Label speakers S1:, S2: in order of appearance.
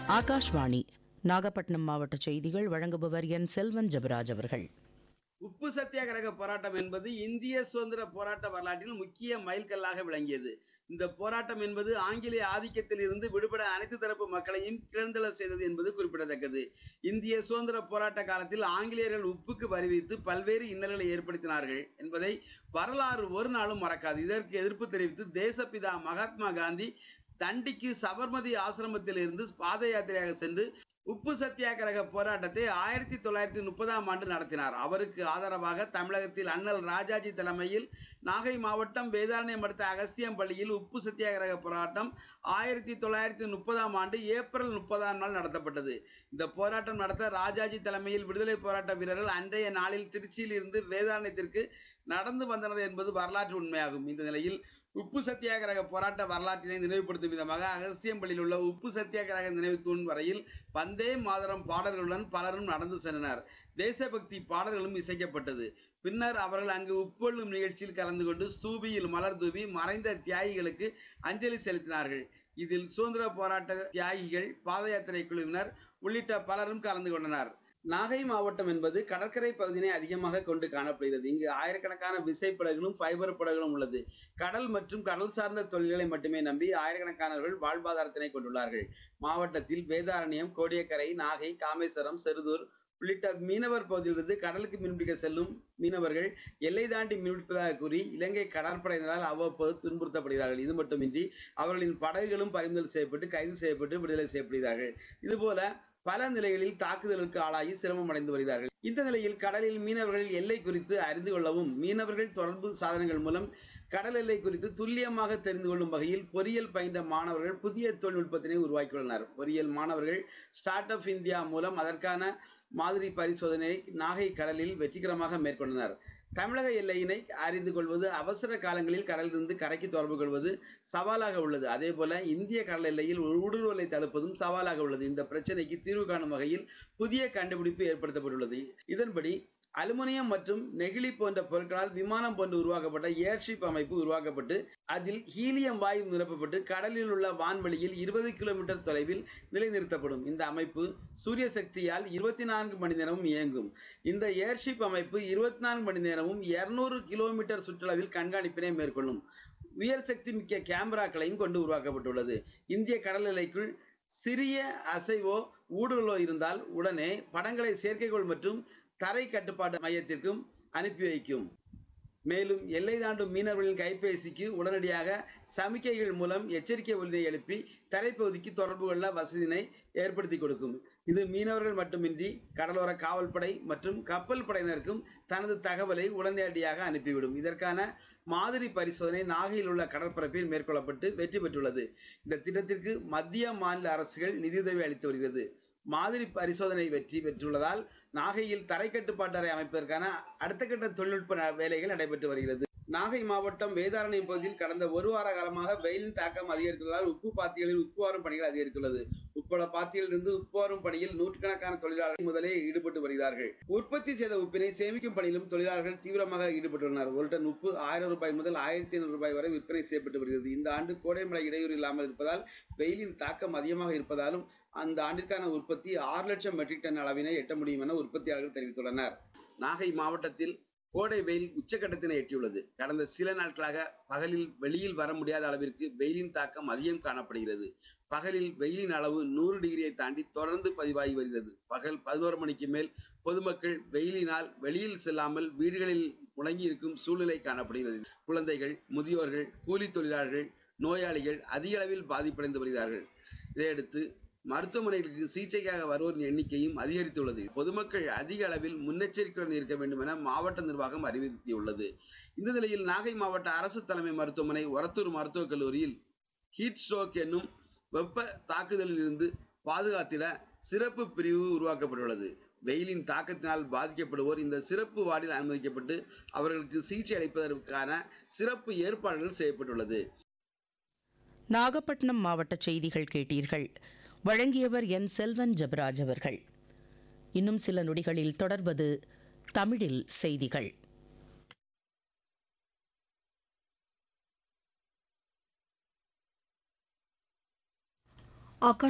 S1: ஆகாஷ்வாணி நாகப்பட்டினம் மாவட்ட செய்திகள் வழங்குபவர் என் செல்வன் ஜெபராஜ் அவர்கள்
S2: உப்பு சத்தியாகிரக போராட்டம் என்பது இந்திய சுதந்திர போராட்ட வரலாற்றில் முக்கிய மைல்கல்லாக விளங்கியது இந்த போராட்டம் என்பது ஆங்கிலேய ஆதிக்கத்தில் இருந்து விடுபட அனைத்து தரப்பு மக்களையும் கிளர்ந்தெழ செய்தது என்பது குறிப்பிடத்தக்கது இந்திய சுதந்திர போராட்ட காலத்தில் ஆங்கிலேயர்கள் உப்புக்கு வரி விதித்து பல்வேறு இன்னல்களை ஏற்படுத்தினார்கள் என்பதை வரலாறு ஒரு நாளும் மறக்காது இதற்கு எதிர்ப்பு தெரிவித்து தேசப்பிதா மகாத்மா காந்தி தண்டிக்கு சபர்மதி ஆசிரமத்தில் இருந்து பாத யாத்திரையாக சென்று உப்பு சத்தியாகிரக போராட்டத்தை ஆயிரத்தி தொள்ளாயிரத்தி முப்பதாம் ஆண்டு நடத்தினார் அவருக்கு ஆதரவாக தமிழகத்தில் அண்ணல் ராஜாஜி தலைமையில் நாகை மாவட்டம் வேதாரண்யம் அடுத்த அகஸ்தியம் பள்ளியில் உப்பு சத்தியாகிரக போராட்டம் ஆயிரத்தி தொள்ளாயிரத்தி முப்பதாம் ஆண்டு ஏப்ரல் முப்பதாம் நாள் நடத்தப்பட்டது இந்த போராட்டம் நடத்த ராஜாஜி தலைமையில் விடுதலை போராட்ட வீரர்கள் அன்றைய நாளில் திருச்சியில் இருந்து வேதாரண்யத்திற்கு நடந்து வந்தனர் என்பது வரலாற்று உண்மையாகும் இந்த நிலையில் உப்பு சத்தியாகிரக போராட்ட வரலாற்றினை நினைவுபடுத்தும் விதமாக அகஸ்தியம்பள்ளியில் உள்ள உப்பு சத்தியாகிரக நினைவு தூண் வரையில் வந்தே மாதரம் பாடல்களுடன் பலரும் நடந்து சென்றனர் தேசபக்தி பாடல்களும் இசைக்கப்பட்டது பின்னர் அவர்கள் அங்கு உட்கொள்ளும் நிகழ்ச்சியில் கலந்து கொண்டு ஸ்தூபியில் மலர் தூவி மறைந்த தியாகிகளுக்கு அஞ்சலி செலுத்தினார்கள் இதில் சுதந்திர போராட்ட தியாகிகள் பாத யாத்திரை குழுவினர் உள்ளிட்ட பலரும் கலந்து கொண்டனர் நாகை மாவட்டம் என்பது கடற்கரை பகுதியினை அதிகமாக கொண்டு காணப்படுகிறது இங்கு ஆயிரக்கணக்கான விசைப்படகுகளும் ஃபைபர் படகுகளும் உள்ளது கடல் மற்றும் கடல் சார்ந்த தொழில்களை மட்டுமே நம்பி ஆயிரக்கணக்கானவர்கள் வாழ்வாதாரத்தினை கொண்டுள்ளார்கள் மாவட்டத்தில் வேதாரண்யம் கோடியக்கரை நாகை காமேஸ்வரம் செருதூர் உள்ளிட்ட மீனவர் பகுதியிலிருந்து கடலுக்கு மீன்பிடிக்க செல்லும் மீனவர்கள் எல்லை தாண்டி மீன்பிடிப்பதாக கூறி இலங்கை கடற்படையினரால் அவ்வப்போது துன்புறுத்தப்படுகிறார்கள் இது மட்டுமின்றி அவர்களின் படகுகளும் பறிமுதல் செய்யப்பட்டு கைது செய்யப்பட்டு விடுதலை செய்யப்படுகிறார்கள் இதுபோல பல நிலைகளில் தாக்குதலுக்கு ஆளாகி சிரமம் அடைந்து வருகிறார்கள் இந்த நிலையில் கடலில் மீனவர்கள் எல்லை குறித்து அறிந்து கொள்ளவும் மீனவர்கள் தொடர்பு சாதனங்கள் மூலம் கடல் எல்லை குறித்து துல்லியமாக தெரிந்து கொள்ளும் வகையில் பொறியியல் பயின்ற மாணவர்கள் புதிய தொழில்நுட்பத்தினை உருவாக்கியுள்ளனர் பொறியியல் மாணவர்கள் ஸ்டார்ட் அப் இந்தியா மூலம் அதற்கான மாதிரி பரிசோதனை நாகை கடலில் வெற்றிகரமாக மேற்கொண்டனர் தமிழக எல்லையினை அறிந்து கொள்வது அவசர காலங்களில் கடலிலிருந்து கரைக்கு தொடர்பு கொள்வது சவாலாக உள்ளது அதே போல இந்திய கடல் எல்லையில் ஊடுருவலை தடுப்பதும் சவாலாக உள்ளது இந்த பிரச்சனைக்கு தீர்வு காணும் வகையில் புதிய கண்டுபிடிப்பு ஏற்படுத்தப்பட்டுள்ளது இதன்படி அலுமினியம் மற்றும் நெகிழி போன்ற பொருட்களால் விமானம் போன்று உருவாக்கப்பட்ட ஏர்ஷிப் அமைப்பு உருவாக்கப்பட்டு அதில் ஹீலியம் வாயு நிரப்பப்பட்டு கடலில் உள்ள வான்வெளியில் இருபது கிலோமீட்டர் தொலைவில் நிலைநிறுத்தப்படும் இந்த அமைப்பு சூரிய சக்தியால் இருபத்தி நான்கு மணி நேரமும் இயங்கும் இந்த ஏர்ஷிப் அமைப்பு இருபத்தி நான்கு மணி நேரமும் இருநூறு கிலோமீட்டர் சுற்றளவில் கண்காணிப்பினை மேற்கொள்ளும் உயர் சக்தி மிக்க கேமராக்களையும் கொண்டு உருவாக்கப்பட்டுள்ளது இந்திய கடல் எல்லைக்குள் சிறிய அசைவோ ஊடுருவலோ இருந்தால் உடனே படங்களை செயற்கைக்கோள் மற்றும் தரை கட்டுப்பாட்டு மையத்திற்கும் அனுப்பி வைக்கும் மேலும் எல்லை தாண்டும் மீனவர்களின் கைபேசிக்கு உடனடியாக சமிக்கைகள் மூலம் எச்சரிக்கை ஒலியை எழுப்பி தரைப்பகுதிக்கு தொடர்பு கொள்ள வசதியினை ஏற்படுத்தி கொடுக்கும் இது மீனவர்கள் மட்டுமின்றி கடலோர காவல்படை மற்றும் கப்பல் படையினருக்கும் தனது தகவலை உடனடியாக அனுப்பிவிடும் இதற்கான மாதிரி பரிசோதனை நாகையில் உள்ள கடற்பரப்பில் மேற்கொள்ளப்பட்டு வெற்றி பெற்றுள்ளது இந்த திட்டத்திற்கு மத்திய மாநில அரசுகள் நிதியுதவி அளித்து வருகிறது மாதிரி பரிசோதனை வெற்றி பெற்றுள்ளதால் நாகையில் தரை கட்டுப்பாட்டு அறை அமைப்பதற்கான அடுத்த கட்ட தொழில்நுட்ப வேலைகள் நடைபெற்று வருகிறது நாகை மாவட்டம் வேதாரண்யம் பகுதியில் கடந்த ஒரு வார காலமாக வெயிலின் தாக்கம் அதிகரித்துள்ளதால் உப்பு பாத்திகளில் உப்பு வாரும் பணிகள் அதிகரித்துள்ளது உப்பள பாத்தியில் இருந்து உப்பு வாரும் பணியில் நூற்றுக்கணக்கான தொழிலாளர்கள் முதலே ஈடுபட்டு வருகிறார்கள் உற்பத்தி செய்த உப்பினை சேமிக்கும் பணியிலும் தொழிலாளர்கள் தீவிரமாக ஈடுபட்டுள்ளனர் ஒரு டன் உப்பு ஆயிரம் ரூபாய் முதல் ஆயிரத்தி ஐநூறு ரூபாய் வரை விற்பனை செய்யப்பட்டு வருகிறது இந்த ஆண்டு கோடைமழை இடையூறு இல்லாமல் இருப்பதால் வெயிலின் தாக்கம் அதிகமாக இருப்பதாலும் அந்த ஆண்டிற்கான உற்பத்தி ஆறு லட்சம் மெட்ரிக் டன் அளவினை எட்ட முடியும் என உற்பத்தியாளர்கள் தெரிவித்துள்ளனர் நாகை மாவட்டத்தில் கோடை வெயில் உச்சக்கட்டத்தினை எட்டியுள்ளது கடந்த சில நாட்களாக பகலில் வெளியில் வர முடியாத அளவிற்கு வெயிலின் தாக்கம் அதிகம் காணப்படுகிறது பகலில் வெயிலின் அளவு நூறு டிகிரியை தாண்டி தொடர்ந்து பதிவாகி வருகிறது பகல் பதினோரு மணிக்கு மேல் பொதுமக்கள் வெயிலினால் வெளியில் செல்லாமல் வீடுகளில் முடங்கி இருக்கும் சூழ்நிலை காணப்படுகிறது குழந்தைகள் முதியோர்கள் கூலி தொழிலாளர்கள் நோயாளிகள் அதிக அளவில் பாதிப்படைந்து வருகிறார்கள் இதையடுத்து மருத்துவமனைகளுக்கு சிகிச்சைக்காக வருவோரின் எண்ணிக்கையும் அதிகரித்துள்ளது பொதுமக்கள் அதிக அளவில் முன்னெச்சரிக்கையுடன் இருக்க வேண்டும் என மாவட்ட நிர்வாகம் அறிவுறுத்தியுள்ளது இந்த நிலையில் நாகை மாவட்ட அரசு தலைமை மருத்துவமனை ஒரத்தூர் மருத்துவக் கல்லூரியில் ஹீட் ஸ்ட்ரோக் என்னும் வெப்ப தாக்குதலில் இருந்து பாதுகாத்திட சிறப்பு பிரிவு உருவாக்கப்பட்டுள்ளது வெயிலின் தாக்கத்தினால் பாதிக்கப்படுவோர் இந்த சிறப்பு வார்டில் அனுமதிக்கப்பட்டு அவர்களுக்கு சிகிச்சை அளிப்பதற்கான சிறப்பு ஏற்பாடுகள் செய்யப்பட்டுள்ளது
S1: நாகப்பட்டினம் மாவட்ட செய்திகள் கேட்டீர்கள் வழங்கியவர் என் செல்வன் ஜெபராஜ் அவர்கள் இன்னும் சில நொடிகளில் தொடர்வது தமிழில் செய்திகள்
S3: ஆகாஷ்